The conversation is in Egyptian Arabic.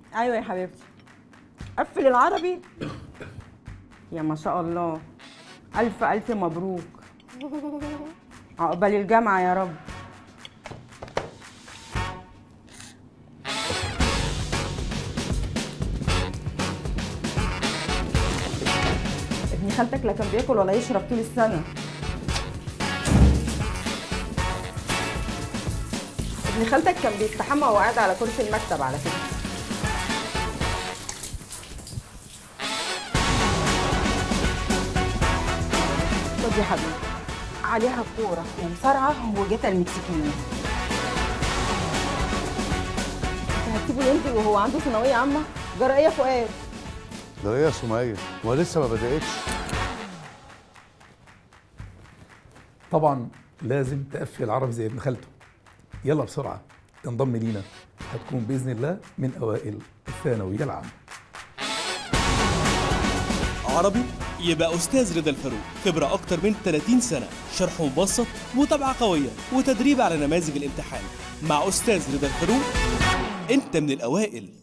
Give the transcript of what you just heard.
ايوه يا حبيبتي قفل العربي يا ما شاء الله الف الف مبروك عقبال الجامعه يا رب ابن خالتك لا كان بياكل ولا يشرب طول السنه ابن خالتك كان بيستحمى وهو قاعد على كرسي المكتب على فكره خد يا حبيبي عليها كورة ومصارعة وجاتا المكسيكية انت هتسيبه ينزل وهو عنده ثانوية عامة؟ جرى ايه يا فؤاد؟ ده ايه يا سمية؟ ما لسه ما بدأتش طبعا لازم تقفل العربي زي ابن خالته يلا بسرعه انضم لينا هتكون باذن الله من اوائل الثانويه العامه عربي يبقى أستاذ رضا الفاروق خبرة أكتر من 30 سنة شرح مبسط متابعة قوية وتدريب على نماذج الامتحان مع أستاذ رضا الفاروق أنت من الأوائل